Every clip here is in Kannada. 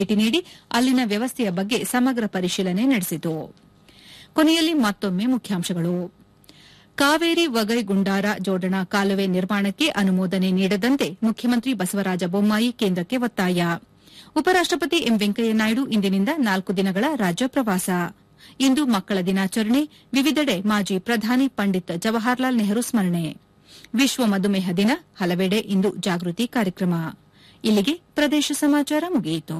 ಭೇಟಿ ನೀಡಿ ಅಲ್ಲಿನ ವ್ಯವಸ್ಥೆಯ ಬಗ್ಗೆ ಸಮಗ್ರ ಪರಿಶೀಲನೆ ನಡೆಸಿತು ಕೊನೆಯಲ್ಲಿ ಮತ್ತೊಮ್ಮೆ ಮುಖ್ಯಾಂಶಗಳು ಕಾವೇರಿ ವಗೈ ಗುಂಡಾರ ಜೋಡಣಾ ಕಾಲುವೆ ನಿರ್ಮಾಣಕ್ಕೆ ಅನುಮೋದನೆ ನೀಡದಂತೆ ಮುಖ್ಯಮಂತ್ರಿ ಬಸವರಾಜ ಬೊಮ್ಮಾಯಿ ಕೇಂದ್ರಕ್ಕೆ ಒತ್ತಾಯ ಉಪರಾಷ್ಟಪತಿ ಎಂ ವೆಂಕಯ್ಯನಾಯ್ಡು ಇಂದಿನಿಂದ ನಾಲ್ಕು ದಿನಗಳ ರಾಜ್ಯ ಪ್ರವಾಸ ಇಂದು ಮಕ್ಕಳ ದಿನಾಚರಣೆ ವಿವಿಧೆಡೆ ಮಾಜಿ ಪ್ರಧಾನಿ ಪಂಡಿತ್ ಜವಾಹರ್ಲಾಲ್ ನೆಹರು ಸ್ಮರಣೆ ವಿಶ್ವ ಮಧುಮೇಹ ದಿನ ಹಲವೆಡೆ ಇಂದು ಜಾಗೃತಿ ಕಾರ್ಯಕ್ರಮ ಇಲ್ಲಿಗೆ ಪ್ರದೇಶ ಸಮಾಚಾರ ಮುಗಿಯಿತು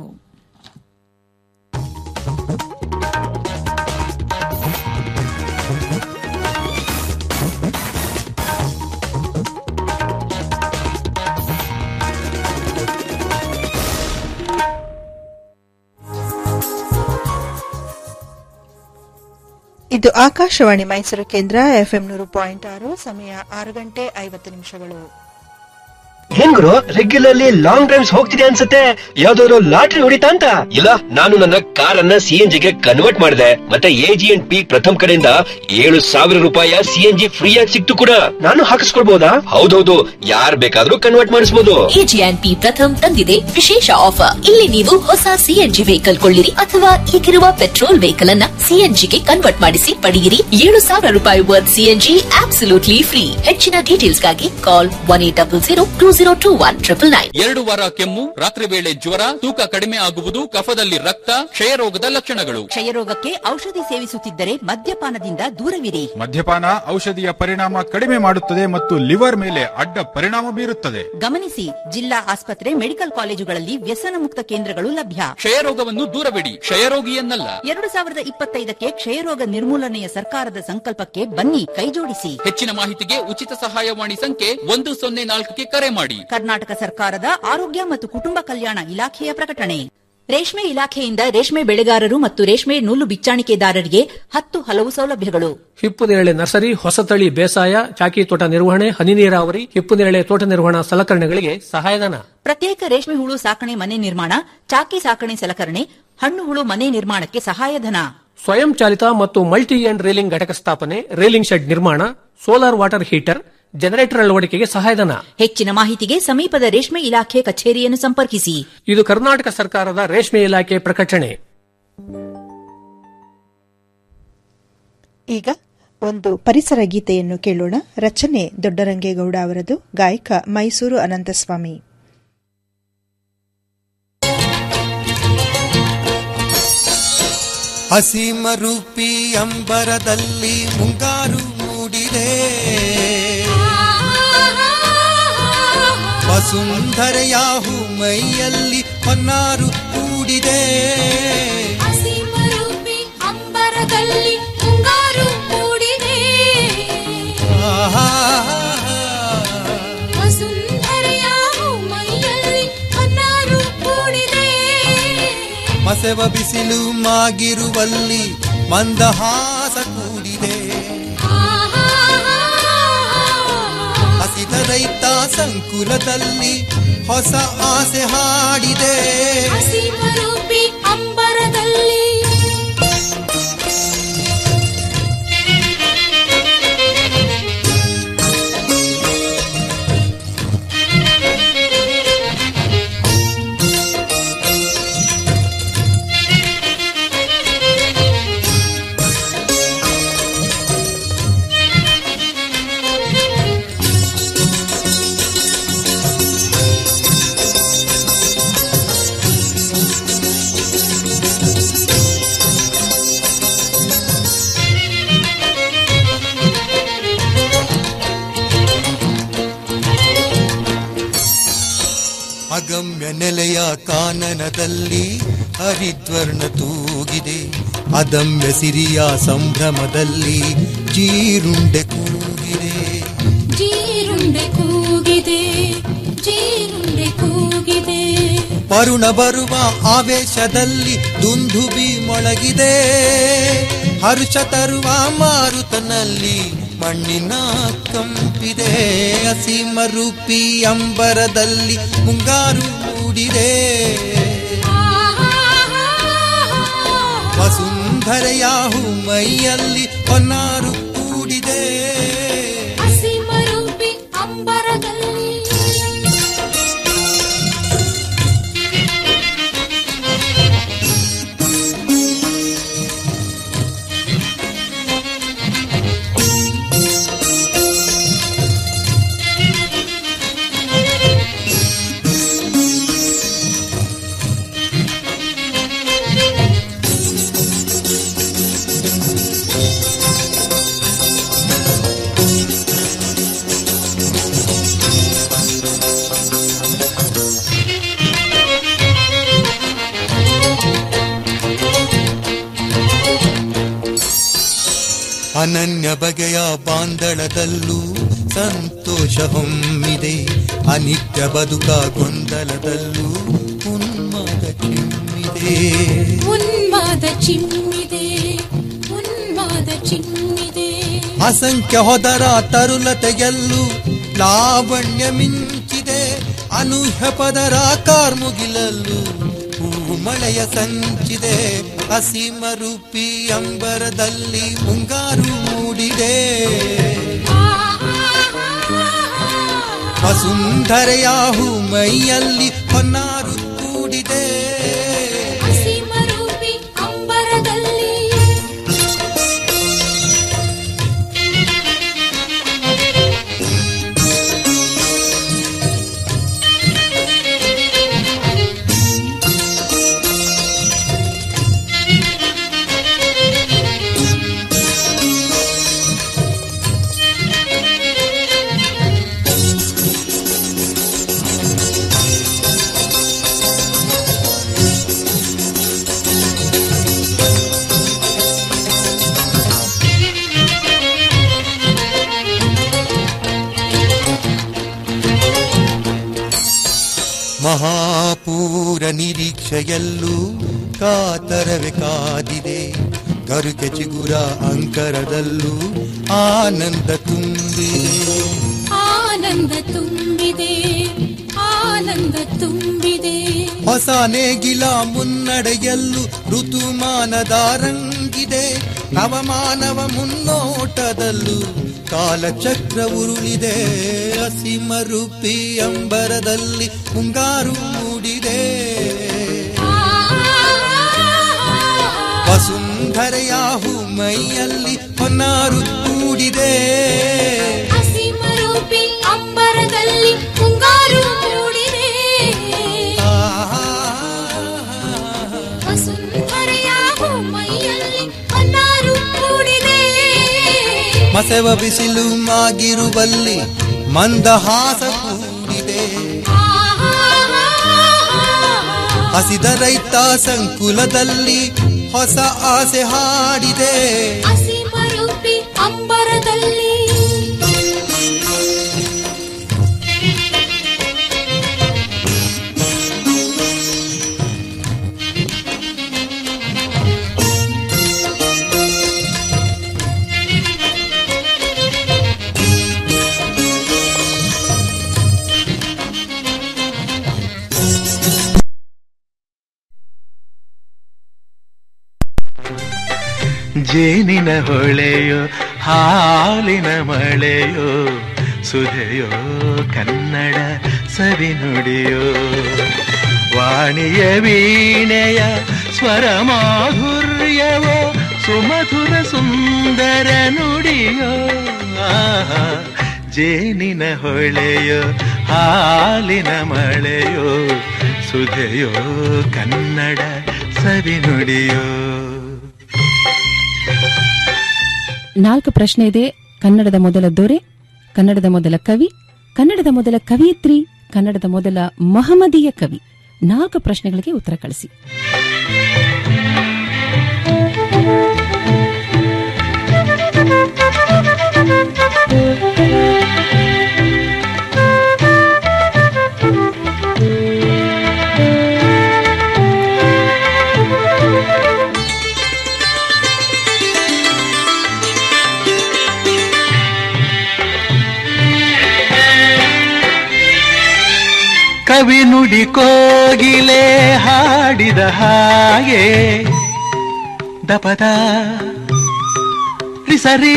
ಇದು ಆಕಾಶವಾಣಿ ಮೈಸೂರು ಕೇಂದ್ರ ಎಫ್ಎಂ ನೂರು ಪಾಯಿಂಟ್ ಆರು ಸಮಯ ಆರು ಗಂಟೆ ಐವತ್ತು ನಿಮಿಷಗಳು ಹೆಂಗ್ರು ರೆಗ್ಯುಲರ್ಲಿ ಲಾಂಗ್ ಡ್ರೈವ್ಸ್ ಹೋಗ್ತಿದೆ ಅನ್ಸುತ್ತೆ ಯಾವ್ದಾದ್ರು ಲಾಟ್ರಿ ಹೊಡಿತಾ ಅಂತ ಇಲ್ಲ ನಾನು ನನ್ನ ಕಾರನ್ನ ಸಿ ಎನ್ ಜಿಗೆ ಕನ್ವರ್ಟ್ ಮಾಡಿದೆ ಮತ್ತೆ A G N P Pratham ಕಡೆಯಿಂದ ಏಳು ಸಾವಿರ ರೂಪಾಯಿ ಸಿ ಎನ್ ಜಿ ಫ್ರೀ ಆಗಿ ಸಿಕ್ತು ಕೂಡ ನಾನು ಹಾಕಿಸ್ಕೊಳ್ಬಹುದಾ ಹೌದೌದು ಯಾರ್ ಬೇಕಾದ್ರೂ ಕನ್ವರ್ಟ್ ಮಾಡಿಸಬಹುದು ಎಜಿಎನ್ಪಿ ಪ್ರಥಮ್ ತಂದಿದೆ ವಿಶೇಷ ಆಫರ್ ಇಲ್ಲಿ ನೀವು ಹೊಸ ಸಿಎನ್ಜಿ ವೆಹಿಕಲ್ ಕೊಳ್ಳಿರಿ ಅಥವಾ ಈಗಿರುವ ಪೆಟ್ರೋಲ್ ವೆಹಿಕಲ್ ಅನ್ನ ಸಿಎನ್ಜಿಗೆ ಕನ್ವರ್ಟ್ ಮಾಡಿಸಿ ಪಡೆಯಿರಿ ಏಳು ಸಾವಿರ ರೂಪಾಯಿ ವರ್ತ್ ಸಿಎನ್ಜಿ ಆಬ್ಸಲ್ಯೂಟ್ಲಿ ಫ್ರೀ ಹೆಚ್ಚಿನ ಡೀಟೇಲ್ಸ್ಗಾಗಿ call one eight double zero two zero two one triple nine ಎರಡು ವಾರ ಕೆಮ್ಮು ರಾತ್ರಿ ವೇಳೆ ಜ್ವರ ತೂಕ ಕಡಿಮೆ ಆಗುವುದು ಕಫದಲ್ಲಿ ರಕ್ತ ಕ್ಷಯರೋಗದ ಲಕ್ಷಣಗಳು ಕ್ಷಯರೋಗಕ್ಕೆ ಔಷಧಿ ಸೇವಿಸುತ್ತಿದ್ದರೆ ಮದ್ಯಪಾನದಿಂದ ದೂರವಿರಿ ಮದ್ಯಪಾನ ಔಷಧಿಯ ಪರಿಣಾಮ ಕಡಿಮೆ ಮಾಡುತ್ತದೆ ಮತ್ತು ಲಿವರ್ ಮೇಲೆ ಅಡ್ಡ ಪರಿಣಾಮ ಬೀರುತ್ತದೆ ಗಮನಿಸಿ ಜಿಲ್ಲಾ ಆಸ್ಪತ್ರೆ ಮೆಡಿಕಲ್ ಕಾಲೇಜುಗಳಲ್ಲಿ ವ್ಯಸನ ಮುಕ್ತ ಕೇಂದ್ರಗಳು ಲಭ್ಯ ಕ್ಷಯರೋಗವನ್ನು ದೂರವಿಡಿ ಕ್ಷಯರೋಗಿಯನ್ನಲ್ಲ ಎರಡು ಸಾವಿರದ ಇಪ್ಪತ್ತೈದಕ್ಕೆ ಕ್ಷಯರೋಗ ನಿರ್ಮೂಲನೆಯ ಸರ್ಕಾರದ ಸಂಕಲ್ಪಕ್ಕೆ ಬನ್ನಿ ಕೈಜೋಡಿಸಿ ಹೆಚ್ಚಿನ ಮಾಹಿತಿಗೆ ಉಚಿತ ಸಹಾಯವಾಣಿ ಸಂಖ್ಯೆ ಒಂದು ಸೊನ್ನೆ ನಾಲ್ಕಕ್ಕೆ ಕರೆ ಮಾಡಿ ಕರ್ನಾಟಕ ಸರ್ಕಾರದ ಆರೋಗ್ಯ ಮತ್ತು ಕುಟುಂಬ ಕಲ್ಯಾಣ ಇಲಾಖೆಯ ಪ್ರಕಟಣೆ ರೇಷ್ಮೆ ಇಲಾಖೆಯಿಂದ ರೇಷ್ಮೆ ಬೆಳೆಗಾರರು ಮತ್ತು ರೇಷ್ಮೆ ನೂಲು ಬಿಚ್ಚಾಣಿಕೆದಾರರಿಗೆ ಹತ್ತು ಹಲವು ಸೌಲಭ್ಯಗಳು ಹಿಪ್ಪು ನೇರಳೆ ನರ್ಸರಿ ಹೊಸತಳಿ ಬೇಸಾಯ ಚಾಕಿ ತೋಟ ನಿರ್ವಹಣೆ ಹನಿ ನೀರಾವರಿ ಹಿಪ್ಪು ನೇರಳೆ ತೋಟ ನಿರ್ವಹಣಾ ಸಲಕರಣೆಗಳಿಗೆ ಸಹಾಯಧನ ಪ್ರತ್ಯೇಕ ರೇಷ್ಮೆ ಹುಳು ಸಾಕಣೆ ಮನೆ ನಿರ್ಮಾಣ ಚಾಕಿ ಸಾಕಣೆ ಸಲಕರಣೆ ಹಣ್ಣು ಹುಳು ಮನೆ ನಿರ್ಮಾಣಕ್ಕೆ ಸಹಾಯಧನ ಸ್ವಯಂ ಚಾಲಿತ ಮತ್ತು ಮಲ್ಟಿ ಎಂಡ್ ರೇಲಿಂಗ್ ಘಟಕ ಸ್ಥಾಪನೆ ರೇಲಿಂಗ್ ಶೆಡ್ ನಿರ್ಮಾಣ ಸೋಲಾರ್ ವಾಟರ್ ಹೀಟರ್ ಜನರೇಟರ್ ಅಳವಡಿಕೆಗೆ ಸಹಾಯಧನ ಹೆಚ್ಚಿನ ಮಾಹಿತಿಗೆ ಸಮೀಪದ ರೇಷ್ಮೆ ಇಲಾಖೆ ಕಚೇರಿಯನ್ನು ಸಂಪರ್ಕಿಸಿ ಇದು ಕರ್ನಾಟಕ ಸರ್ಕಾರದ ರೇಷ್ಮೆ ಇಲಾಖೆ ಪ್ರಕಟಣೆ ಈಗ ಒಂದು ಪರಿಸರ ಗೀತೆಯನ್ನು ಕೇಳೋಣ ರಚನೆ ದೊಡ್ಡರಂಗೇಗೌಡ ಅವರದು ಗಾಯಕ ಮೈಸೂರು ಅನಂತಸ್ವಾಮಿ ಹಸಿಮ ರೂಪಿ ಅಂಬರದಲ್ಲಿ ಮುಂಗಾರು ಮೂಡಿದೆ ವಸುಂಧರೆಯಾಹು ಮೈಯಲ್ಲಿ ಹೊನ್ನಾರು ಕೂಡಿದೆ ಅಂಬರದಲ್ಲಿ ಮುಂಗಾರು ಮೂಡಿದೆ ಆಹಾ ವಸುಂಧರೆಯ ಮೈಯಲ್ಲಿ ಹೊನ್ನಾರು ಕೂಡಿದೆ ಮಸೆವ ಬಿಸಿಲು ಮಾಗಿರುವಲ್ಲಿ ಮಂದಹಾಸ ಕೂಡಿದೆ ಹಸಿದ ರೈತ ಸಂಕುಲದಲ್ಲಿ ಹೊಸ ಆಸೆ ಹಾಡಿದೆ ಹಸಿಮರೂಪಿ ಅಂಬರದಲ್ಲಿ ಅಗಮ್ಯ ನೆಲೆಯ ಕಾನನದಲ್ಲಿ ಹರಿದ್ವರ್ಣ ತೂಗಿದೆ ಅದಮ್ಯ ಸಿರಿಯ ಸಂಭ್ರಮದಲ್ಲಿ ಜೀರುಂಡೆ ಕೂಗಿದೆ ಜೀರುಂಡೆ ಕೂಗಿದೆ ಜೀರುಂಡೆ ಕೂಗಿದೆ ವರುಣ ಬರುವ ಆವೇಶದಲ್ಲಿ ದುಂದುಬಿ ಮೊಳಗಿದೆ ಹರ್ಷ ತರುವ ಮಾರುತನಲ್ಲಿ ಮಣ್ಣಿನ ಕಂಪಿದೆ ಅಸೀಮ ರೂಪಿ ಅಂಬರದಲ್ಲಿ ಮುಂಗಾರು ಮೂಡಿದೆ ವಸುಂಧರೆಯಾಹು ಮೈಯಲ್ಲಿ ಹೊನ್ನಾರು ಕೂಡಿದೆ ಹಸಿಮರೂಪಿ ಅಂಬರದಲ್ಲಿ ಅನನ್ಯ ಬಗೆಯ ಬಾಂದಳದಲ್ಲೂ ಸಂತೋಷ ಹೊಮ್ಮಿದೆ ಅನಿತ್ಯ ಬದುಕ ಗೊಂದಲದಲ್ಲೂ ಉನ್ಮಾದ ಚಿಮ್ಮಿದೆ ಉನ್ಮಾದ ಚಿಮ್ಮಿದೆ ಉನ್ಮಾದ ಚಿಮ್ಮಿದೆ ಅಸಂಖ್ಯ ಹೊದರ ತರುಲತೆಯಲ್ಲೂ ಲಾವಣ್ಯ ಮಿಂಚಿದೆ ಅನೂಹ್ಯ ಪದರ ಕಾರ್ಮುಗಿಲಲ್ಲೂ ಹೂ ಮಳೆಯ ಸಂಚಿದೆ ಅಸೀಮ ರೂಪಿ ಅಂಬರದಲ್ಲಿ ಮುಂಗಾರು ಮೂಡಿದೆ ವಸುಂಧರೆಯ ಹೂ ಮೈಯಲ್ಲಿ ಹೊನ್ನಾರು ಕೂಡಿದೆ ಹಸಿಮರೂಪಿ ಅಂಬರದಲ್ಲಿ ಮಹಾಪೂರ ನಿರೀಕ್ಷೆಯಲ್ಲೂ ಕಾತರವೆ ಕಾದಿದೆ ಗರುಕೆ ಚಿಗುರ ಅಂಕರದಲ್ಲೂ ಆನಂದ ತುಂಬಿದೆ ಆನಂದ ತುಂಬಿದೆ ಆನಂದ ತುಂಬಿದೆ ಹೊಸ ನೇಗಿಲ ಮುನ್ನಡೆಯಲ್ಲೂ ಋತುಮಾನದ ರಂಗಿದೆ ನವಮಾನವ ಮುನ್ನೋಟದಲ್ಲೂ ಕಾಲಚಕ್ರ ಉರುಳಿದೆ ಅಸೀಮ ರೂಪಿ ಅಂಬರದಲ್ಲಿ ಮುಂಗಾರು ಮೂಡಿದೆ ವಸುಂಧರೆಯ ಹೂ ಮೈಯಲ್ಲಿ ಹೊನ್ನಾರು ಕೂಡಿದೆ ಹಸಿಮರೂಪಿ ಅಂಬರದಲ್ಲಿ ಮುಂಗಾರು ಮೂಡಿದೆ ವಸುಂಧರೆಯ ಮೈಯಲ್ಲಿ ಹೊನ್ನಾರು ಮೂಡಿದೆ ಮಸೆವ ಬಿಸಿಲು ಮಾಗಿರುವಲ್ಲಿ ಮಂದಹಾಸ ಕೂಡಿದೆ ಹಸಿದ ರೈತ ಸಂಕುಲದಲ್ಲಿ ಹೊಸ ಆಸೆ ಹಾಡಿದೆ ಹಸಿಮರೂಪಿ ಅಂಬರದಲ್ಲಿ ಜೇನಿನ ಹೊಳೆಯೋ ಹಾಲಿನ ಮಳೆಯೋ ಸುಧೆಯೋ ಕನ್ನಡ ಸವಿ ನುಡಿಯೋ ವಾಣಿಯ ವೀಣೆಯ ಸ್ವರ ಮಾಧುರ್ಯವೋ ಸುಮಧುರ ಸುಂದರ ನುಡಿಯೋ ಆಹಾ ಜೇನಿನ ಹೊಳೆಯೋ ಹಾಲಿನ ಮಳೆಯೋ ಸುಧೆಯೋ ಕನ್ನಡ ಸವಿ ನುಡಿಯೋ ನಾಲ್ಕು ಪ್ರಶ್ನೆ ಇದೆ ಕನ್ನಡದ ಮೊದಲ ದೊರೆ ಕನ್ನಡದ ಮೊದಲ ಕವಿ ಕನ್ನಡದ ಮೊದಲ ಕವಿಯತ್ರಿ ಕನ್ನಡದ ಮೊದಲ ಮಹಮದೀಯ ಕವಿ ನಾಲ್ಕು ಪ್ರಶ್ನೆಗಳಿಗೆ ಉತ್ತರ ಕಳಿಸಿ ಕವಿ ನುಡಿ ಕೋಗಿಲೆ ಹಾಡಿದ ಹಾಗೆ ದಪದ ಸರಿ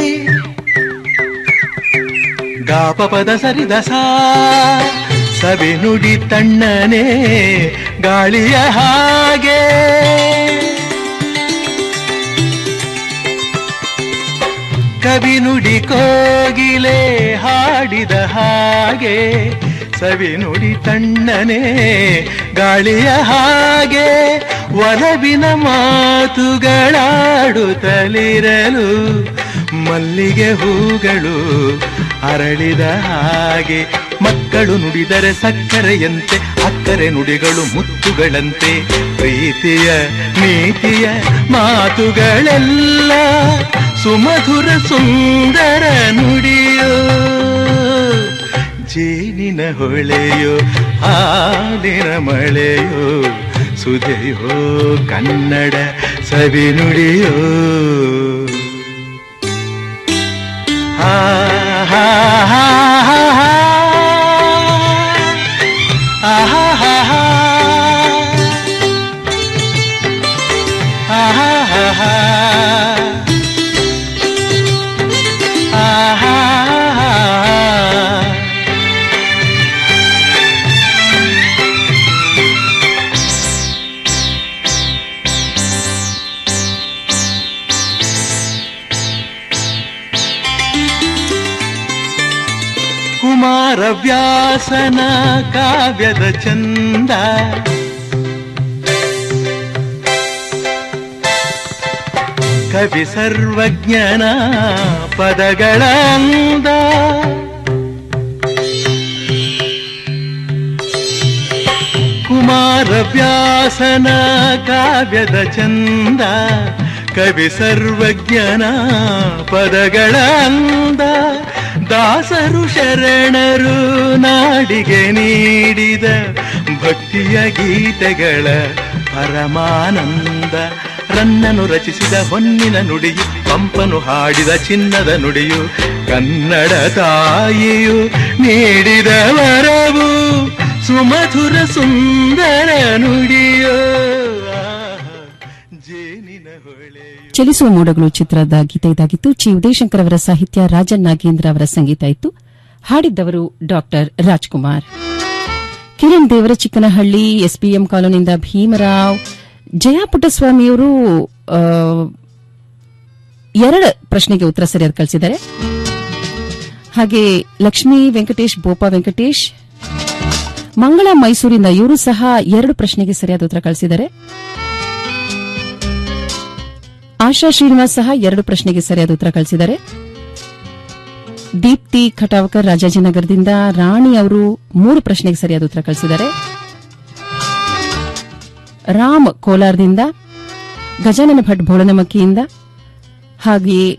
ಗಾಪಪದ ಸರಿದ ಸಾ ಸವಿ ನುಡಿ ತಣ್ಣನೆ ಗಾಳಿಯ ಹಾಗೆ ಕವಿ ನುಡಿ ಕೋಗಿಲೆ ಹಾಡಿದ ಹಾಗೆ ಸವಿ ನುಡಿ ತಣ್ಣನೆ ಗಾಳಿಯ ಹಾಗೆ ಒಲವಿನ ಮಾತುಗಳಾಡುತ್ತಲಿರಲು ಮಲ್ಲಿಗೆ ಹೂಗಳು ಅರಳಿದ ಹಾಗೆ ಮಕ್ಕಳು ನುಡಿದರೆ ಸಕ್ಕರೆಯಂತೆ ಅಕ್ಕರೆ ನುಡಿಗಳು ಮುತ್ತುಗಳಂತೆ ಪ್ರೀತಿಯ ನೀತಿಯ ಮಾತುಗಳೆಲ್ಲ ಸುಮಧುರ ಸುಂದರ ನುಡಿಯೋ ಜೇನಿನ ಹೊಳೆಯೋ ಹಾಲಿನ ಮಳೆಯೋ ಸುಧೆಯೋ ಕನ್ನಡ ಸವಿ ನುಡಿಯೋ ಹಾ ಹಾ ಹಾ ಹಾ ಹಾ ಆಹಾ ಹಾ ಹಾ ಆಹಾ ಹಾ ಹಾ ಆಹಾ ಹಾ ಕುಮಾರವ್ಯಾಸನ ಕಾವ್ಯದ ಚಂದ ಕವಿ ಸರ್ವಜ್ಞನ ಪದಗಳ ಅಂದ ಕುಮಾರವ್ಯಾಸನ ಕಾವ್ಯದ ಚಂದ ಕವಿ ಸರ್ವಜ್ಞನ ಪದಗಳ ಅಂದ ದಾಸರು ಶರಣರು ನಾಡಿಗೆ ನೀಡಿದ ಭಕ್ತಿಯ ಗೀತೆಗಳ ಪರಮಾನಂದ ರನ್ನನು ರಚಿಸಿದ ಹೊನ್ನಿನ ನುಡಿಯು ಪಂಪನು ಹಾಡಿದ ಚಿನ್ನದ ನುಡಿಯು ಕನ್ನಡ ತಾಯಿಯು ನೀಡಿದ ವರವು ಸುಮಧುರ ಸುಂದರ ನುಡಿಯೋ ಚಲಿಸುವ ಮೋಡಗಳು ಚಿತ್ರದ ಗೀತೆ ಇದಾಗಿತ್ತು ಚಿ ಉದಯಶಂಕರ್ ಅವರ ಸಾಹಿತ್ಯ ರಾಜನ್ ನಾಗೇಂದ್ರ ಅವರ ಸಂಗೀತ ಇತ್ತು ಹಾಡಿದ್ದವರು ಡಾಕ್ಟರ್ ರಾಜ್ಕುಮಾರ್ ಕಿರಣ್ ದೇವರ ಚಿಕ್ಕನಹಳ್ಳಿ ಎಸ್ಪಿಎಂ ಕಾಲೋನಿಯಿಂದ ಭೀಮರಾವ್ ಜಯಾ ಪುಟ್ಟಸ್ವಾಮಿಯವರು ಆ, ಎರಡು ಪ್ರಶ್ನೆಗೆ ಉತ್ತರ ಸರಿಯಾದ ಕಳಿಸಿದ್ದಾರೆ ಹಾಗೆ ಲಕ್ಷ್ಮೀ ವೆಂಕಟೇಶ್ ಬೋಪಾ ವೆಂಕಟೇಶ್ ಮಂಗಳ ಮೈಸೂರಿಂದ ಇವರು ಸಹ ಎರಡು ಪ್ರಶ್ನೆಗೆ ಸರಿಯಾದ ಉತ್ತರ ಕಳಿಸಿದ್ದಾರೆ ಆಶಾ ಶ್ರೀನಿವಾಸ್ ಸಹ ಎರಡು ಪ್ರಶ್ನೆಗೆ ಸರಿಯಾದ ಉತ್ತರ ಕಳಿಸಿದ್ದಾರೆ ದೀಪ್ತಿ ಖಟಾವಕರ್ ರಾಜಾಜಿನಗರದಿಂದ ರಾಣಿ ಅವರು ಮೂರು ಪ್ರಶ್ನೆಗೆ ಸರಿಯಾದ ಉತ್ತರ ಕಳಿಸಿದ್ದಾರೆ ರಾಮ್ ಕೋಲಾರದಿಂದ ಗಜಾನನ ಭಟ್ ಬೋಳನಮಕ್ಕಿಯಿಂದ ಹಾಗೆಯೇ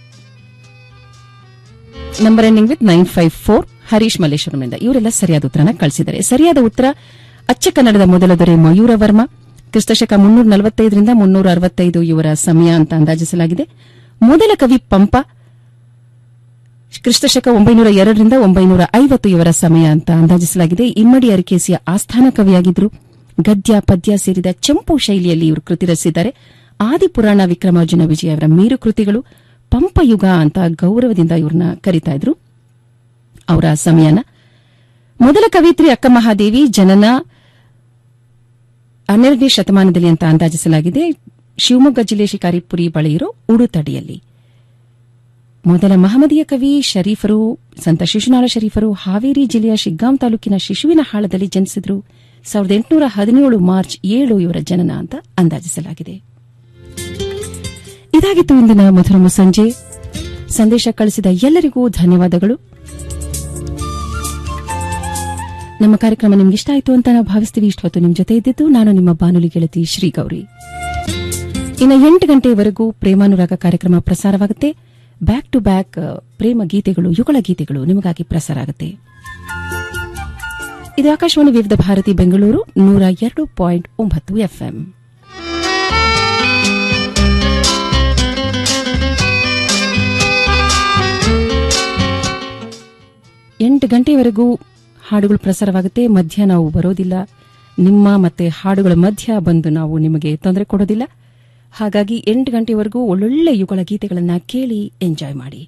number ending with nine five four Harish ಮಲ್ಲೇಶ್ವರಂನಿಂದ ಇವರೆಲ್ಲ ಸರಿಯಾದ ಉತ್ತರನ ಕಳಿಸಿದ್ದಾರೆ ಸರಿಯಾದ ಉತ್ತರ ಅಚ್ಚ ಕನ್ನಡದ ಮೊದಲ ದೊರೆ ಮಯೂರ ವರ್ಮ ಕ್ರಿಸ್ತಶಕ ಮುನ್ನೂರ ನಲವತ್ತೈದರಿಂದ ಮುನ್ನೂರ ಅರವತ್ತೈದು ಇವರ ಸಮಯ ಅಂತ ಅಂದಾಜಿಸಲಾಗಿದೆ ಮೊದಲ ಕವಿ ಪಂಪ ಕ್ರಿಸ್ತಶಕ ಒಂಬೈನೂರ ಎರಡರಿಂದ ಒಂಬೈನೂರ ಐವತ್ತು ಇವರ ಸಮಯ ಅಂತ ಅಂದಾಜಿಸಲಾಗಿದೆ ಇಮ್ಮಡಿ ಅರಿಕೇಸಿಯ ಆಸ್ಥಾನ ಕವಿಯಾಗಿದ್ದರು ಗದ್ಯ ಪದ್ಯ ಸೇರಿದ ಚಂಪು ಶೈಲಿಯಲ್ಲಿ ಇವರು ಕೃತಿ ರಚಿಸಿದ್ದಾರೆ ಆದಿಪುರಾಣ ವಿಕ್ರಮಾರ್ಜುನ ವಿಜಯ ಅವರ ಮೇರು ಕೃತಿಗಳು ಪಂಪಯುಗ ಅಂತ ಗೌರವದಿಂದ ಇವ್ರನ್ನ ಕರೀತಾ ಇದ್ರು ಅವರ ಸಮಯನ ಮೊದಲ ಕವಿತ್ರಿ ಅಕ್ಕ ಮಹಾದೇವಿ ಜನನ ಹನ್ನೆರಡನೇ ಶತಮಾನದಲ್ಲಿ ಅಂತ ಅಂದಾಜಿಸಲಾಗಿದೆ ಶಿವಮೊಗ್ಗ ಜಿಲ್ಲೆ ಶಿಕಾರಿಪುರಿ ಬಳಿ ಇರೋ ಉಡುತಡಿಯಲ್ಲಿ ಮೊದಲ ಮಹಮದಿಯ ಕವಿ ಶರೀಫರು ಸಂತ ಶಿಶುನಾಳ ಶರೀಫರು ಹಾವೇರಿ ಜಿಲ್ಲೆಯ ಶಿಗ್ಗಾಂ ತಾಲೂಕಿನ ಶಿಶುವಿನ ಹಾಳದಲ್ಲಿ ಜನಿಸಿದ್ರು ಸಾವಿರದ ಎಂಟುನೂರ ಹದಿನೇಳು ಮಾರ್ಚ್ ಏಳು ಇವರ ಜನನ ಅಂತ ಅಂದಾಜಿಸಲಾಗಿದೆ ಇದಾಗಿತ್ತು ಇಂದಿನ ಮಧುರ ಮುಸಂಜೆ ಸಂದೇಶ ಕಳಿಸಿದ ಎಲ್ಲರಿಗೂ ಧನ್ಯವಾದಗಳು ನಮ್ಮ ಕಾರ್ಯಕ್ರಮ ನಿಮ್ಗೆ ಇಷ್ಟ ಆಯಿತು ಅಂತ ನಾವು ಭಾವಿಸ್ತೀವಿ ಇಷ್ಟು ಹೊತ್ತು ನಿಮ್ಮ ಜೊತೆ ಇದ್ದಿದ್ದು ನಾನು ನಿಮ್ಮ ಬಾನುಲಿ ಗೆಳತಿ ಶ್ರೀಗೌರಿ ಇನ್ನು ಎಂಟು ಗಂಟೆಯವರೆಗೂ ಪ್ರೇಮಾನುರಾಗ ಕಾರ್ಯಕ್ರಮ ಪ್ರಸಾರವಾಗುತ್ತೆ ಬ್ಯಾಕ್ ಟು ಬ್ಯಾಕ್ ಅ, ಪ್ರೇಮ ಗೀತೆಗಳು ಯುಗಳ ಗೀತೆಗಳು ನಿಮಗಾಗಿ ಪ್ರಸಾರ ಆಗುತ್ತೆ ಇದು ಆಕಾಶವಾಣಿ ವಿವಿಧ ಭಾರತಿ ಬೆಂಗಳೂರು ನೂರ ಎರಡು ಪಾಯಿಂಟ್ ಒಂಬತ್ತು ಎಫ್ಎಂ ಎಂಟು ಗಂಟೆಯವರೆಗೂ ಹಾಡುಗಳು ಪ್ರಸಾರವಾಗುತ್ತೆ ಮಧ್ಯ ನಾವು ಬರೋದಿಲ್ಲ ನಿಮ್ಮ ಮತ್ತೆ ಹಾಡುಗಳ ಮಧ್ಯ ಬಂದು ನಾವು ನಿಮಗೆ ತೊಂದರೆ ಕೊಡೋದಿಲ್ಲ ಹಾಗಾಗಿ ಎಂಟು ಗಂಟೆವರೆಗೂ ಒಳ್ಳೊಳ್ಳೆ ಯುಗಳ ಗೀತೆಗಳನ್ನ ಕೇಳಿ ಎಂಜಾಯ್ ಮಾಡಿ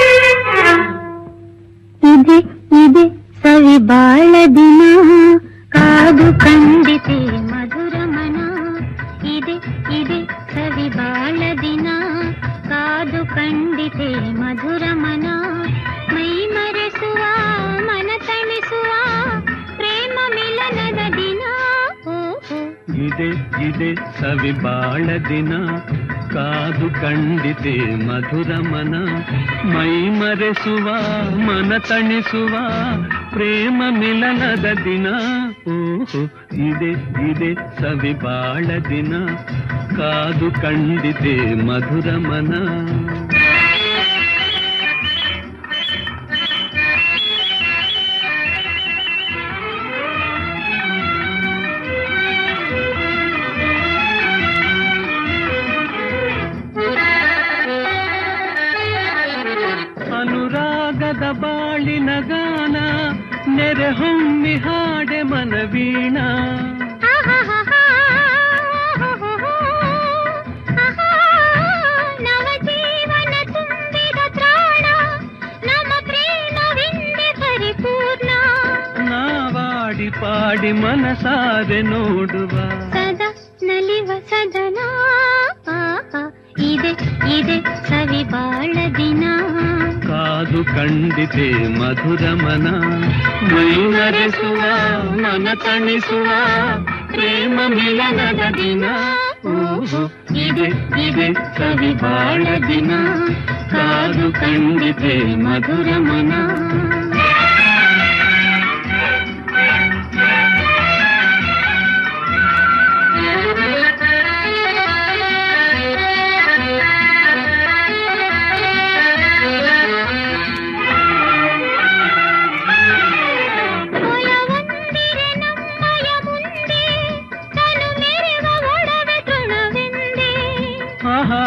ಇದೆ ಇದೆ ಸವಿ ಬಾಳ ದಿನ ಮಧುರ ಮನ ಮೈ ಮರೆಸುವ ಮನ ತಣಿಸುವ ಪ್ರೇಮ ಮಿಲನದ ದಿನ ಓ ಓ. ಇದೆ ಇದೆ ಸವಿ ಬಾಳ ದಿನ ಕಾದು ಕಂಡಿದೆ ಮಧುರ ಮನ ಮೈ ಮರೆಸುವ ಮನ ತಣಿಸುವ ಪ್ರೇಮ ಮಿಲನದ ದಿನ ಓಹೋ ಇದೆ ಇದೆ ಸವಿ ಬಾಳ ದಿನ ಕಾದು ಕಂಡಿದೆ ಮಧುರ ಮನ ಅನುರಾಗದ ಬಾಳಿನ ಗಾನ ನೆರೆ ಹೊಮ್ಮಿ ಹಾಡೆ ಮನವೀಣ ನವಜೀವನ ತುಂಬಿದ ತ್ರಾಣ ನಮ್ಮ ಪ್ರೇಮವಿಂದೆ ಪರಿಪೂರ್ಣ ನಾವಾಡಿ ಪಾಡಿ ಮನಸಾರೆ ನೋಡುವ ಸದಾ ನಲಿವ ಸದನ ಆಹಾ, ಇದೆ ಇದೆ ಸವಿ ಬಾಳ ದಿನ ಕಾದು ಕಂಡಿದೆ ಮಧುರ ಮನ ಮೈ ಮರೆಸುವ ಮನ ತಣಿಸುವ ಪ್ರೇಮ ಮಿಲನದ ದಿನ ಓಹೋ ಇದೆ ಇದೆ ಸವಿ ಬಾಳ ದಿನ ಕಾದು ಕಂಡಿದೆ ಮಧುರ ಮನ ಒಲವೊಂದಿರೆ ನಮ್ಮಯ ಮುಂದೆ ತನು ಮೆರೆವ ಒಡವೆ ತೃಣವೆಂದೆ ಆಹಾ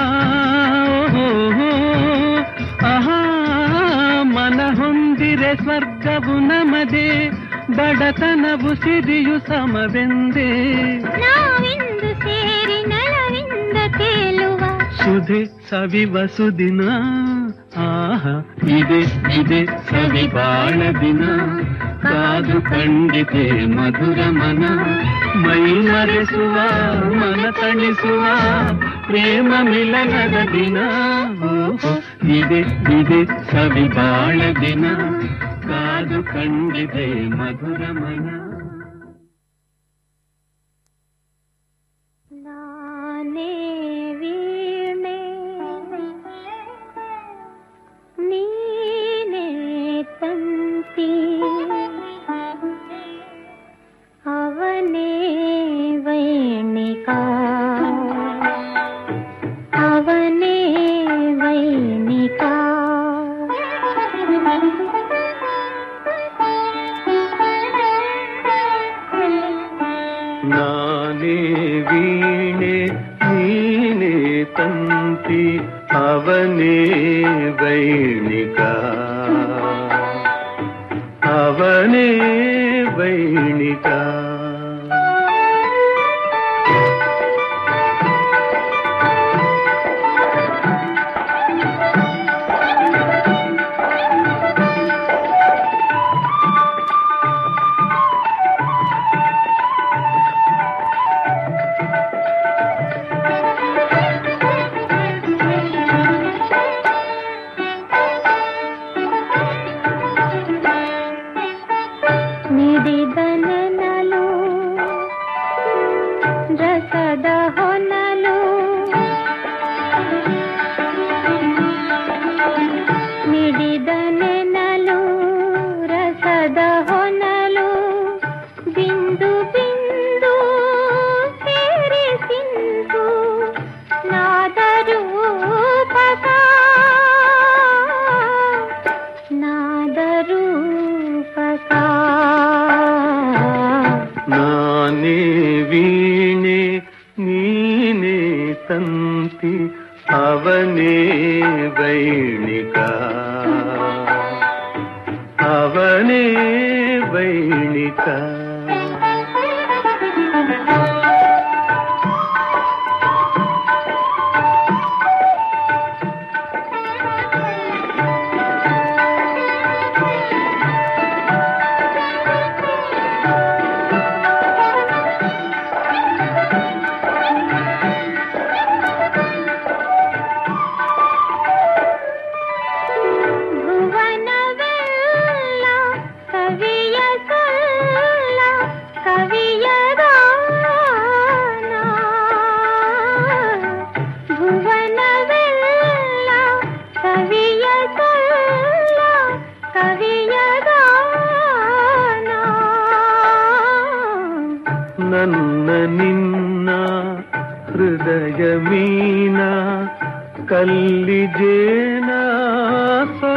ಓಹೋ ಆಹಾ ಮನ ಹೊಂದಿರೆ ಸ್ವರ್ಗವು ನಮದೆ ಬಡತನವು ಸಿರಿಯು ಸಮವೆಂದೇ ನಾವಿಂದು ಸೇರಿ ನಳವಿಂದ ತೇಲುವ ಸುಧೆ ಸವಿವ ಸುದಿನ ಆಹಾ ಇದೆ ಇದೆ ಸವಿ ಬಾಳ ದಿನ ಕಾದು ಕಂಡಿದೆ ಮಧುರ ಮನ ಮೈ ಮರೆಸುವ ಮನ ತಣಿಸುವ ಪ್ರೇಮ ಮಿಲನದ ದಿನ ಓಹೋ ಇದೆ ಇದೆ ಸವಿ ಬಾಳ ದಿನ ಕಾದು ಕಂಡಿದೆ ಮಧುರ ಮನ ನಾನೇ ವೀಣೆ ನೀನೇ ತಂತಿ ಅವನೇ ವೈಣಿಕ ಅವನೇ ವೈಣಿಕ ನಾನೇ ವೀಣೆ ನೀನೇ ತಂತಿ ಅವನೇ ವೈಣಿಕ ಅವನೇ ವೈಣಿಕ ನಿಡಿದನಲು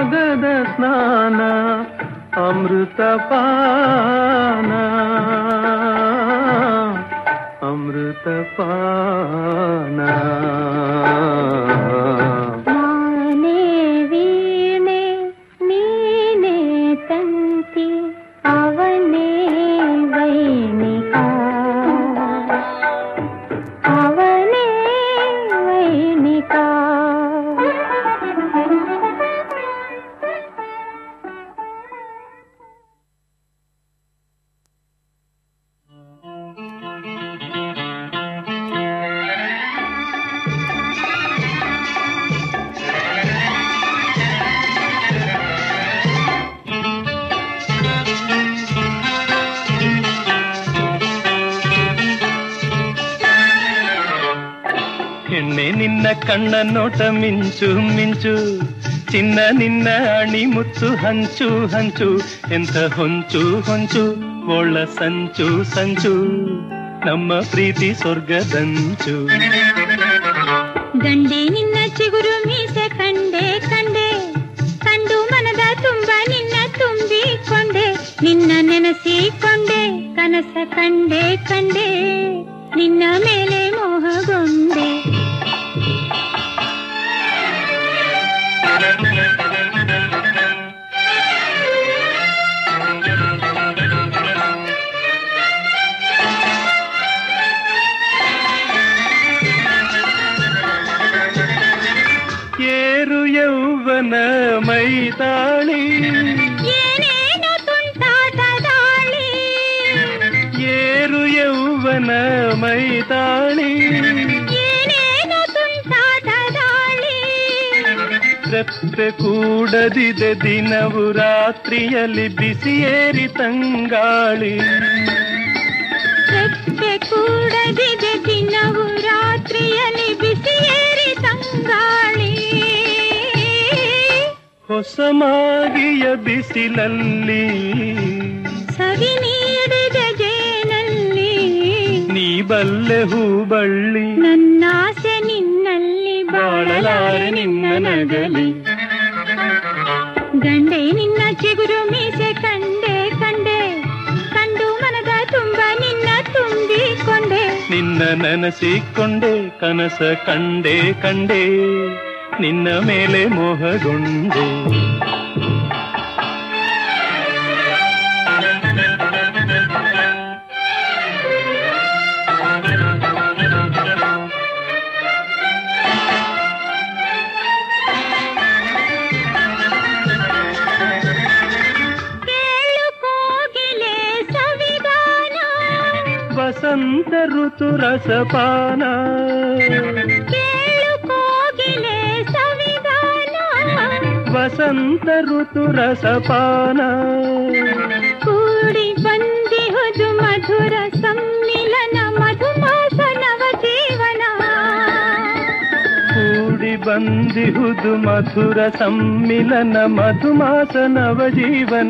ಅನುರಾಗದ ಸ್ನಾನ ಅಮೃತ ಪಾನ ಅಮೃತ ಪಾನ ನಾನೇ ವೀಣೆ ನೀನೇ ತಂತಿ ಅವನೇ ವೈಣಿಕ ಅವನೇ ವೈಣಿಕ ಹೆಣ್ಣೆ ನಿನ್ನ ಕಣ್ಣ ನೋಟ ಮಿಂಚು ಮಿಂಚು ಚಿನ್ನ ನಿನ್ನ ಅಣಿ ಮುತ್ತು ಹಂಚು ಹಂಚು ಎಂತ ಹೊಂಚು ಹೊಂಚು ಒಳ್ಳ ಸಂಚು ಸಂಚು ನಮ್ಮ ಪ್ರೀತಿ ಸ್ವರ್ಗದಂಚು ಗಂಡೆ ನಿನ್ನ ಚಿಗುರು ಮೀಸೆ ಕಂಡೆ ಕಂಡೆ ಕಂಡು ಮನದ ತುಂಬ ನಿನ್ನ ತುಂಬಿಕೊಂಡೆ ನಿನ್ನ ನೆನೆಸಿಕೊಂಡೆ ಕನಸ ಕಂಡೆ ಕಂಡೆ ನಿನ್ನ ಮೇಲೆ ಮೋಹಗೊಂಡೆ ಏರು ಯೌವನ ಮೈತಾಳಿ ಏನೇನು ತುಂಟಾಟದಾಳಿ ಏರು ಯೌವನ ಮೈತಾಳಿ ಏನೇನು ತುಂಟಾಟದಾಳಿ ರೆಪ್ಪೆ ಕೂಡದಿದೆ ದಿನವು ರಾತ್ರಿಯಲ್ಲಿ ಬಿಸಿಯೇರಿ ತಂಗಾಳಿ ಸೆಪ್ಪೆ ಕೂಡದಿದೆ ದಿನವು ರಾತ್ರಿಯಲ್ಲಿ ಬಿಸಿಯೇರಿ ತಂಗಾಳಿ ಹೊಸ ಮಾಗಿಯ ಬಿಸಿಲಲ್ಲಿ ಸವಿ ನೀಡಿದ ಜೇನಲ್ಲಿ ನೀ ಬಲ್ಲೆ ಹೂಬಳ್ಳಿ ನನ್ನಾಸೆ ನಿನ್ನಲ್ಲಿ ಬಾಳಲಾರೆ ನಿನ್ನ ನಗಲಿ ಗಂಡೆ ನಿನ್ನ ಚಿಗುರು ಮೀಸೆ ಕಂಡೆ ಕಂಡೆ ಕಂಡು ಮನದ ತುಂಬ ನಿನ್ನ ತುಂಬಿಕೊಂಡೆ ನಿನ್ನ ನೆನಸಿಕೊಂಡೆ ಕನಸ ಕಂಡೆ ಕಂಡೆ ನಿನ್ನ ಮೇಲೆ ಮೋಹಗೊಂಡೆ ಕೇಳು ಕೋಗಿಲೆ ಸವಿಗಾನ ವಸಂತ ಋತು ರಸಪಾನ ಕೇಳು ಕೋಗಿಲೆ ಸವಿಗಾನ ವಸಂತ ಋತು ರಸಪಾನ ಕೂಡಿ ಬಂದಿಹುದು ಮಧುರ ಸಮ್ಮಿಲನ ಮಧುಮಾಸ ನವ ಜೀವನ ಕೂಡಿ ಬಂದಿಹುದು ಮಧುರ ಸಮ್ಮಿಲನ ಮಧುಮಾಸ ನವ ಜೀವನ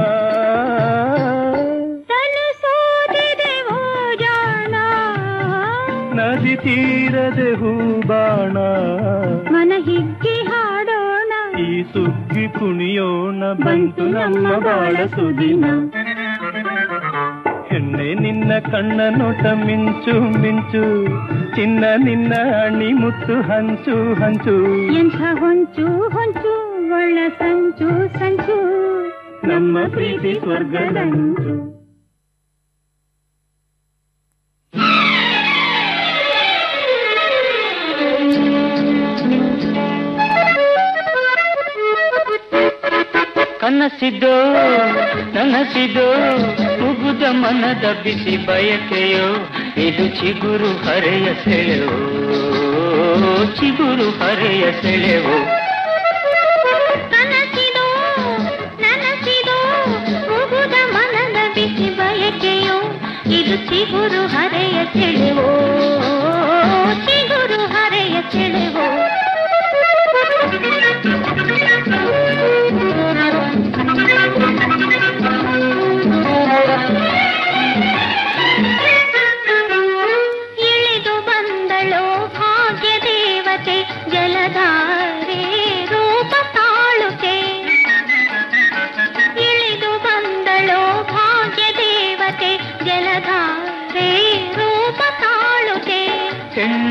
ತನು ಸೋದಿದೆ ಓ ಜಾಣ ನದಿ ತೀರದೆ ಹೂಬಾಣ ಮನ ಹಿಗ್ಗಿ ಹಾಡೋಣ ಈ ಸುಗ್ಗಿ ಕುಣಿಯೋಣ ಬಂತು ನಮ್ಮ ಬಾಳ ಸುದಿನ ಹೆಣ್ಣೆ ನಿನ್ನ ಕಣ್ಣ ನೋಟ ಮಿಂಚು ಮಿಂಚು ಚಿನ್ನ ನಿನ್ನ ಅಣಿ ಮುತ್ತು ಹಂಚು ಹಂಚು ಎಂಥ ಹೊಂಚು ಹೊಂಚು ಒಳ್ಳ ಸಂಚು ಸಂಚು ನಮ್ಮ ಪ್ರೀತಿ ಸ್ವರ್ಗದಂಚು ಕನಸಿದೋ ನನಸಿದೋ ಮುಗುದ ಮನದ ಬಿಸಿ ಬಯಕೆಯೋ ಇದು ಚಿಗುರು ಹರೆಯ ಸೆಳೆವೋ ಚಿಗುರು ಹರೆಯ ಸೆಳೆವೋ ಕನಸಿದೋ ನನಸಿದೋ ಮುಗುದ ಮನದ ಬಿಸಿ ಬಯಕೆಯೋ ಇದು ಚಿಗುರು ಹರೆಯ ಸೆಳೆವೋ ಚಿಗುರು ಹರೆಯ ಸೆಳೆವೋ ಇಳಿದು ಬಂದಳೋ ಭಾಗ್ಯ ದೇವತೆ ಜಲಧಾರೆ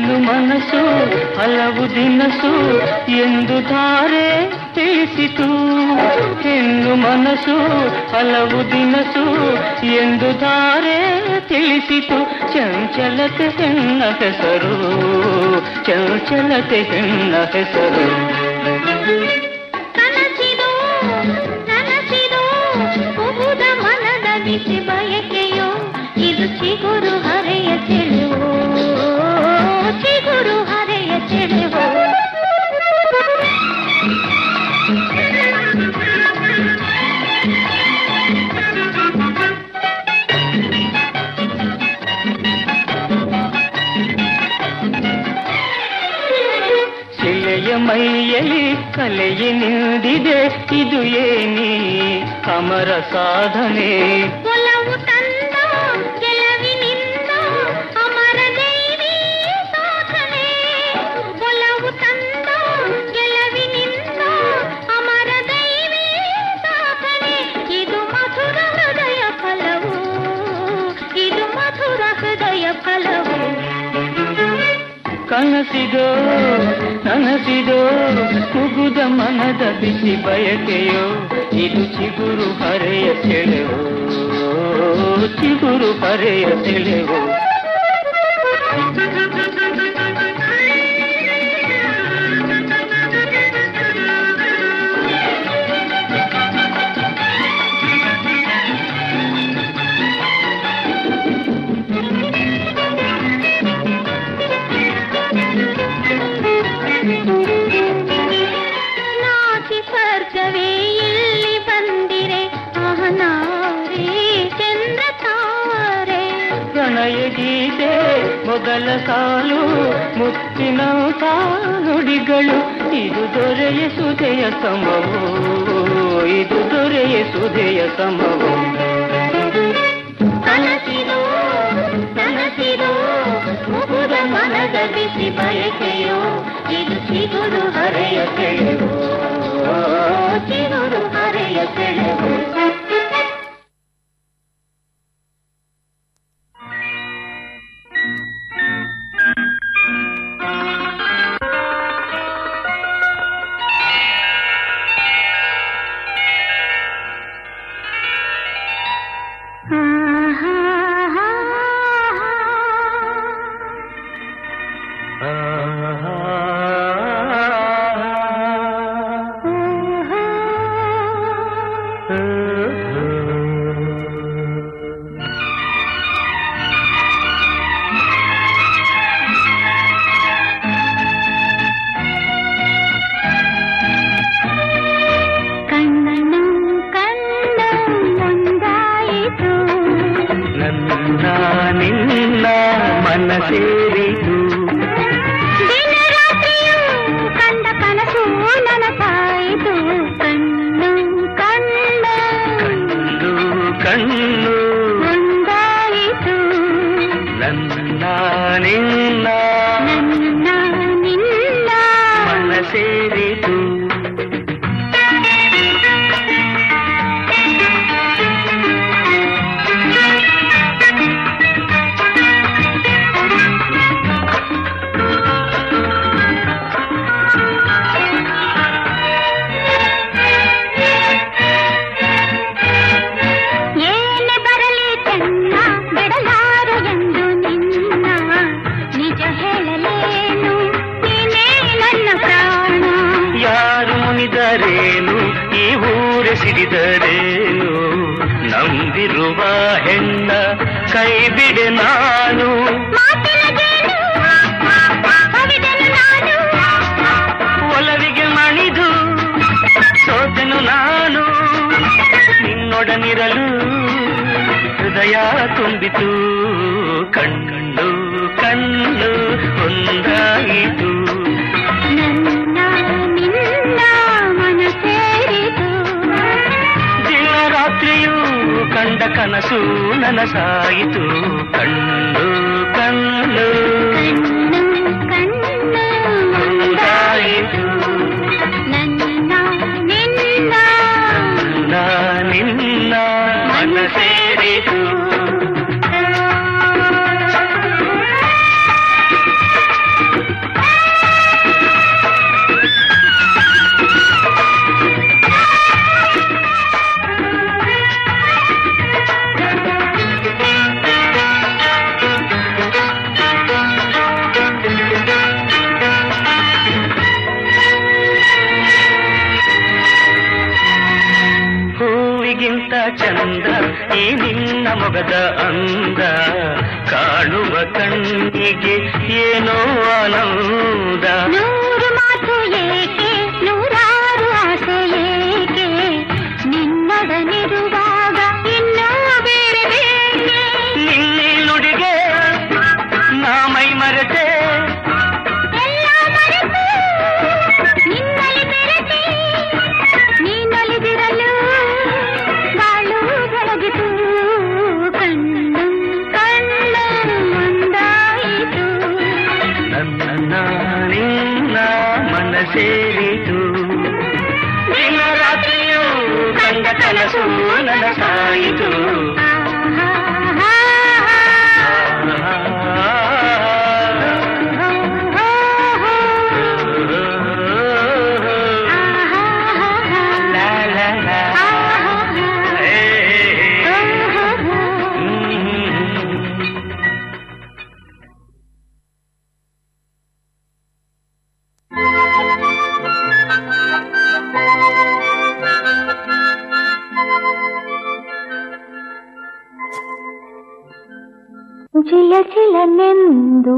ಹೆಣ್ಣು ಮನಸ್ಸು ಹಲವು ದಿನಸು ಎಂದು ಧಾರೆ ತಿಳಿಸಿತು ಹೆಣ್ಣು ಮನಸ್ಸು ಹಲವು ದಿನಸು ಎಂದು ಧಾರೆ ತಿಳಿಸಿತು ಚಂಚಲತೆ ಹೆಣ್ಣ ಹೆಸರು ಚಂಚಲತೆ ಹೆಣ್ಣ ಹೆಸರು ಕನಸಿದು ನನಸಿದು ಉಗುದ ಮನದ ಬಿಸಿ ಬಯಕೆಯೋ ಇದು ಚಿಗುರು ಹರೆಯ ಚೆಲುವೋ ಚಿಗುರು ಹರೆಯ ಚೆಲುವೋ ಶಿಲೆಯ ಮೈಯಲ್ಲಿ ಕಲೆಯ ನಿಂದಿದೆ ಇದು ಏನಿ ಅಮರ ಸಾಧನೆ ಒಲವು ತಂದ ಗೆಲುವಿನಿಂದ ಅಮರ ದೈವಿ ಸಾಧನೆ ಒಲವು ತಂದ ಗೆಲುವಿನಿಂದ ಅಮರ ದೈವಿ ಸಾಧನೆ ಇದು ಮಧುರ ಹೃದಯ ಫಲವು ಇದು ಮಧುರ ಹೃದಯ ಫಲವು ಕನಸಿದೋ ನನಸಿದೋ ಮುಗುದ ಮನದ ಬಿಸಿ ಬಯಕೆಯೋ ಇದು ಚಿಗುರು ಹರೆಯ ಸೆಳೆವೋ ಚಿಗುರು ಹರೆಯ ಸೆಳೆವೋ ನಾಚಿ ಸ್ವರ್ಗವೇ ಇಲ್ಲಿ ಬಂದಿರೆ ಅಹನಾರಿ ಚಂದ್ರ ತಾರೆ ಪ್ರಣಯ ಗೀತೆ ಮೊದಲ ಸಾಲು ಮುತ್ತಿನ ನುಡಿಗಳು ಇದು ದೊರೆಯ ಸುಧೆಯ ಸಮವು ಇದು ದೊರೆಯ ಸುಧೆಯ ಸಮವು ಕನಸಿದು ಕನಸಿದು ಮುಗುದ ಮನದ ಬಿಸಿ ಬಯಕೆಯೋ ಇದು ಚಿಗುರು ಹರೆಯ ಸೆಳೆವು ಚಿಗುರು ಹರೆಯ ಸೆಳೆವು ಕಣ್ಣು ಕಣ್ಣು ಒಂದಾಯಿತು ನನ್ನ ನಿನ್ನ ಮನ ಸೇರಿತು ದಿನ ರಾತ್ರಿಯೂ ಕಂಡ ಕನಸು ನನಸಾಯಿತು ಕಣ್ಣು ಕಣ್ಣು ಕಣ್ಣು ಕಣ್ಣು ಒಂದಾಯಿತು ನನ್ನ ನಿನ್ನ ನನ್ನ ನಿನ್ನ ಮನ ಸೇರಿತು ಏನೇ ಬರಲಿ ಚೆನ್ನ ಬಿಡಲಾರು ಎಂದು ನಿನ್ನ ನಿಜ ಹೇಳಲೇನು ನೀನೇ ನನ್ನ ಪ್ರಾಣ ಯಾರು ಮುನಿದರೇನು ಈ ಊರೆ ಸಿಡಿದರೇನು ನಂಬಿರುವ ಹೆಣ್ಣ ಕೈ ಬಿಡೆ ನಾನು ಮಾತಿನ ಜೇನು ಕವಿದನು ನಾನು ಒಲವಿಗೆ ಮಣಿದು ಸೋತೆನು ನಾನು ನಿನ್ನೊಡನಿರಲು ಹೃದಯ ತುಂಬಿತು ಕಣ್ಣು ಕಣ್ಣು ಒಂದಾಯಿತು ನನ್ನ ನಿನ್ನ ಮನ ಸೇರಿತು ದಿನ ರಾತ್ರಿಯೂ ಕಂಡ ಕನಸು ನನಸಾಯಿತು ಕಣ್ಣು ಕಣ್ಣು ಕಣ್ಣು ಒಂದಾಯಿತು ನನ್ನ ನಿನ್ನ ನನ್ನ ನಿನ್ನ ಮನ ಸೇರಿತು ಆ ಎಂತ ಚಂದ ಈ ನಿನ್ನ ಮೊಗದ ಅಂದ ಕಾಣುವ ಕಣ್ಣಿಗೆ ಏನೋ ಆನಂದ ನೂರು ಮಾತು ಏಕೆ ನೂರಾರು ಆಸೆ ಏಕೆ ನಿನ್ನೊಡನಿರುವಾಗ ಇನ್ನೂ ಬೇರೆ ಬೇಕೆ ನಿನ್ನೆ ನುಡಿಗೆ ನಾ ಮೈ ಮರೆತೆ ಎಲ್ಲ ಮರೆತು ನಿನ್ನಲ್ಲಿ ಬೆರೆತೆ ನೀನೊಲಿದಿರಲು ಬಾಳು ಬೆಳಗಿತು ಕಣ್ಣು ಕಣ್ಣು ಒಂದಾಯಿತು ನನ್ನ ನಿನ್ನ ಮನ ಸೇರಿತು ದಿನ ರಾತ್ರಿಯೂ ಕಂಡ ಕನಸು ನನಸಾಯಿತು ಲಾ ಲಾ ಲಾ ಏ, ಜಿಲ ಜಿಲನೆಂದು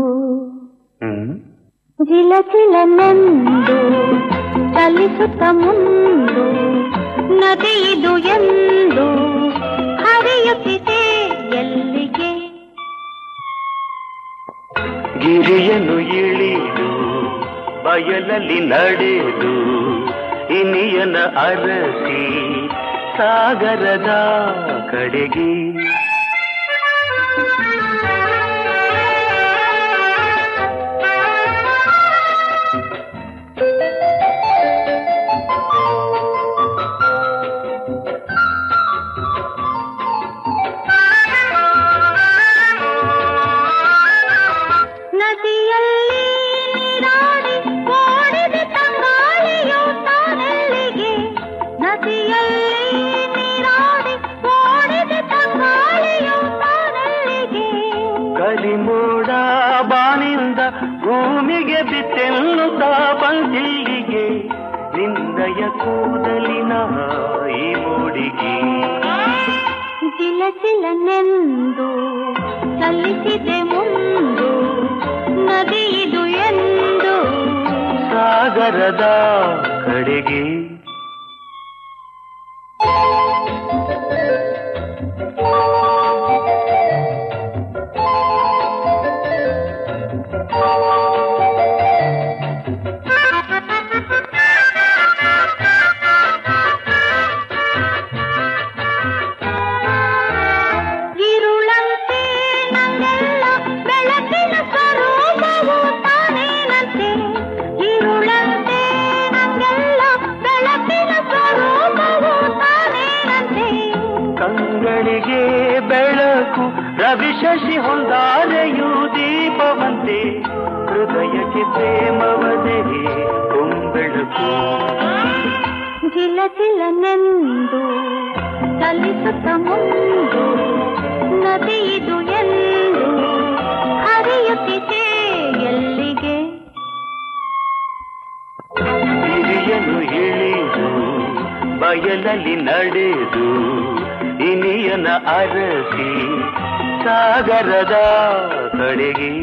ಜಿಲ ಜಿಲನೆಂದು ಚಲಿಸುತ್ತ ಮುಂದು ನದಿಯಿದು ಎಂದು ಹರಿಯುತ್ತಿದೆ ಎಲ್ಲಿಗೆ ಗಿರಿಯನ್ನು ಇಳಿದು ಬಯಲಲ್ಲಿ ನಡೆದು ಇನಿಯನ ಅರಸಿ ಸಾಗರದ ಕಡೆಗೆ ನದಿಯಲ್ಲಿ ನೀರಾಡಿ ಓಡಿದೆ ತಂಗಾಳಿಯು ತಾನೆಲ್ಲಿಗೆ ನದಿಯಲ್ಲಿ ನೀರಾಡಿ ಓಡಿದೆ ತಂಗಾಳಿಯು ತಾನೆಲ್ಲಿಗೆ ಕಲಿಮೋಡ ಬಾನಿಂದ ಭೂಮಿಗೆ ಬಿತ್ತೆನ್ನುತ್ತಾ ಬಂದಿಲ್ಲಿಗೆ ನಿಂದಯ ಕೂದಲಿನ ಈ ಮೂಡಿಗೆ ಜಿಲ ಜಿಲನೆಂದು ಚಲಿಸಿದೆ ಮುಂದು ನದಿಯಿದು ಎಂದು ಸಾಗರದ ಕಡೆಗೆ ಇರುಳಂತೆ ನಂಗೆಲ್ಲ ಬೆಳಕಿನ ಸ್ವರೂಪವು ತಾನೇನಂತೆ ಇರುಳಂತೆ ನಂಗೆಲ್ಲ ಬೆಳಕಿನ ಸ್ವರೂಪವು ತಾನೇನಂತೆ ಕಂಗಳಿಗೆ ಬೆಳಕು ರವಿ ಶಶಿ ಹೊಂದಾರೆಯು ದೀಪವಂತೆ ಹೃದಯಕ್ಕೆ ಪ್ರೇಮವದೇ ಕೊಂಬೆಳಕು ಜಿಲ ಜಿಲನೆಂದು ಚಲಿಸುತ್ತ ಮುಂದು ನದಿಯಿದು ಎಂದು ಹರಿಯುತ್ತಿದೆ ಎಲ್ಲಿಗೆ ಹಿರಿಯನು ಇಳಿದು ಬಯಲಲ್ಲಿ ನಡೆದು ಇನಿಯನ ಅರಸಿ ಸಾಗರದ ಕಡೆಗೆ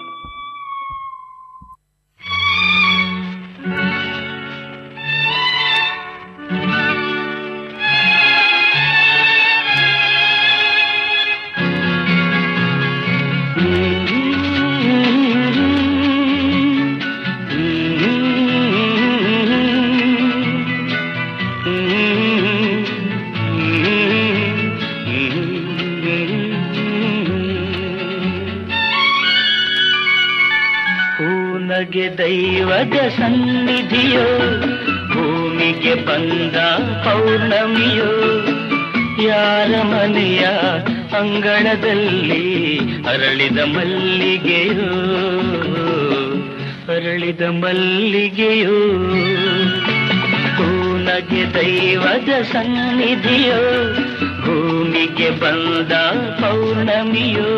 ಹೂನಗೆ ದೈವದ ಸನ್ನಿಧಿಯೋ ಭೂಮಿಗೆ ಬಂದ ಪೌರ್ಣಮಿಯೋ ಯಾರ ಮನೆಯ ಅಂಗಳದಲ್ಲಿ ಅರಳಿದ ಮಲ್ಲಿಗೆಯೋ ಅರಳಿದ ಮಲ್ಲಿಗೆಯೋ ಹೂನಗೆ ದೈವದ ಸನ್ನಿಧಿಯೋ ಭೂಮಿಗೆ ಬಂದ ಪೌರ್ಣಮಿಯೋ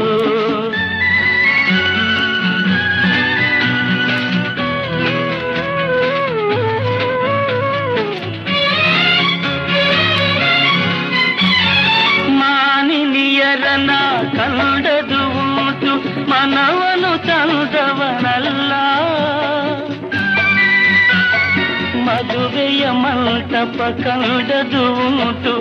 ಕಂಡದು ಉಂಟು ಮನವನು ತಂದವನಲ್ಲ ಮದುವೆಯ ಮಂಟಪ ಕಂಡದು ಉಂಟು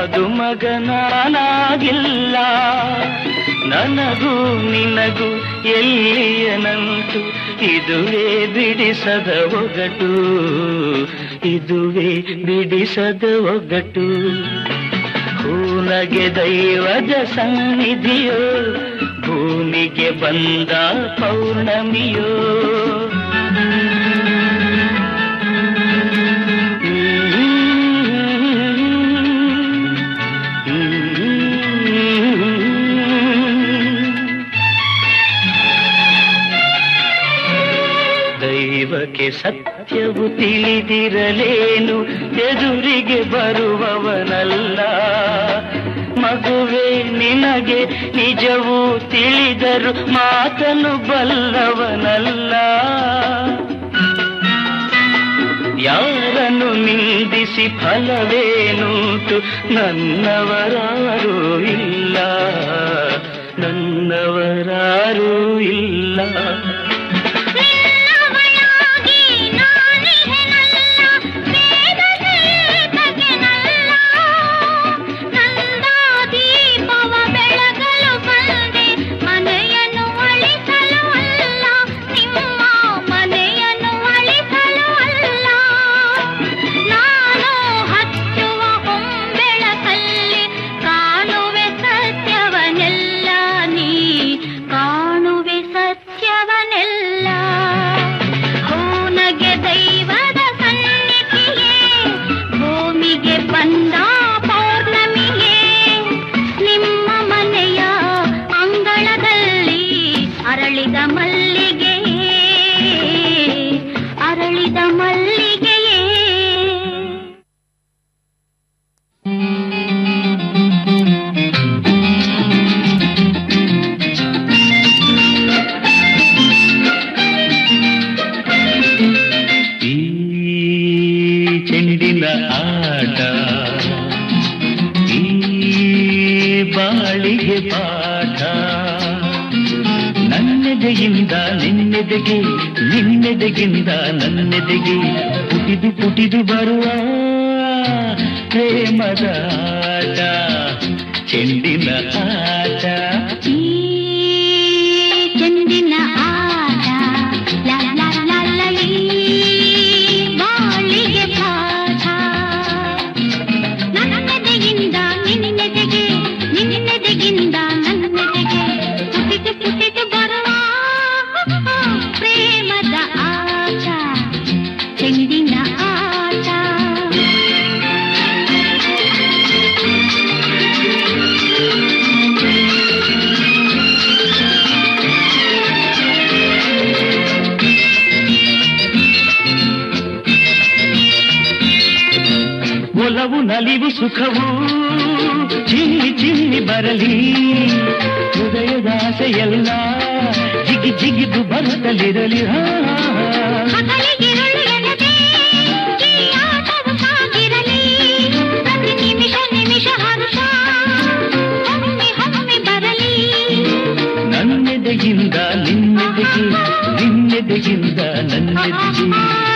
ಮದುಮಗನಾಗಿಲ್ಲ ನನಗೂ ನಿನಗೂ ಎಲ್ಲಿಯ ನಂಟು ಇದುವೇ ಬಿಡಿಸದ ಒಗಟು ಇದುವೇ ಬಿಡಿಸದ ಒಗಟು ಹೂನಗೆ ದೈವದ ಸನ್ನಿಧಿಯೋ ಭೂಮಿಗೆ ಬಂದ ಪೌರ್ಣಮಿಯೋ ದೈವಕ್ಕೆ ಸತ್ಯವು ತಿಳಿದಿರಲೇನು ಎದುರಿಗೆ ಬರುವವನಲ್ಲ ಮಗುವೆ ನಿನಗೆ ನಿಜವು ತಿಳಿದರು ಮಾತನು ಬಲ್ಲವನಲ್ಲ ಯಾರನ್ನು ನಿಂದಿಸಿ ಫಲವೇನುಂಟು ನನ್ನವರಾರೂ ಇಲ್ಲ ನನ್ನವರಾರೂ ಇಲ್ಲ ದೀಪವ ಬೆಳಗಲು ಬಂದೆ ಮನೆಯನ್ನು ಅಳಿಸಲು ಅಲ್ಲ ನಿಮ್ಮ ಮನೆಯನ್ನು ಅಳಿಸಲು ಅಲ್ಲ ನಾನು ಹಚ್ಚುವ ಹೊಂಬೆಳಕಲ್ಲಿ ಕಾಣುವೆ ಸತ್ಯವನೆಲ್ಲ ನೀ ಕಾಣುವೆ ಸತ್ಯವನೆಲ್ಲ ಹೂನಗೆ ದೈವದ ಸನ್ನಿಧಿಯೇ ಭೂಮಿಗೆ ಬಂದ ಪೌರ್ಣಮಿಯೇ ನಿಮ್ಮ ಮನೆಯ ಅಂಗಳದಲ್ಲಿ ಅರಳಿದ ಮಲ್ಲಿಗೆ ಅರಳಿದ ಮಲ್ಲಿಗೆಯೇ ಈ ಚೆಂಡಿನ ಆಟ ಈ ಬಾಳಿಗೆ ಪಾಠ ನನ್ನೆದೆಯಿಂದ ನಿನ್ನೆದೆಗೆ ನಿನ್ನೆದೆಗಿಂದ ನನ್ನೆದೆಗೆ ಪುಟಿದು ಪುಟಿದು ಬರುವ ಪ್ರೇಮದ ಆಟ ಚೆಂಡಿನ ಆಟ ಚೆಂಡಿನ ಆಟ ಲ ಲ ಲ ಲ ಲೀ, ಬಾಳಿಗೆ ಪಾಠ ನನ್ನೆದೆಯಿಂದ ನಿನ್ನೆದೆಗೆ ನಿನ್ನೆದೆಗಿಂದ ನನ್ನೆದೆಗೆ ಪುಟಿದು ಪುಟಿದು ಬರುವ ಪ್ರೇಮದ ಆಟ ಚೆಂಡಿನ ಆಟ ಒಲವು ನಲಿವು ಸುಖವು ಚಿನ್ನಿ ಚಿನ್ನಿ ಬರಲಿ ಹೃದಯದ ಆಸೆಯೆಲ್ಲ ಜಿಗಿ ಜಿಗಿದು ಬರುತ್ತಲಿರಲಿ ಹಾ, ಹಾ, ಹಾ. ಹಗಲಿಗಿರುಳು ಎನ್ನದೆ ಈ ಆಟವು ಸಾಗಿರಲಿ ಪ್ರತಿ ನಿಮಿಷ ನಿಮಿಷ ಹರ್ಷ ಒಮ್ಮೆ ಒಮ್ಮೆ ಬರಲಿ ನನ್ನೆದೆಗಿಂದ ನಿನ್ನೆದೆಗೆ ನಿನ್ನೆದೆಗಿಂದ ನನ್ನೆದೆಗೆ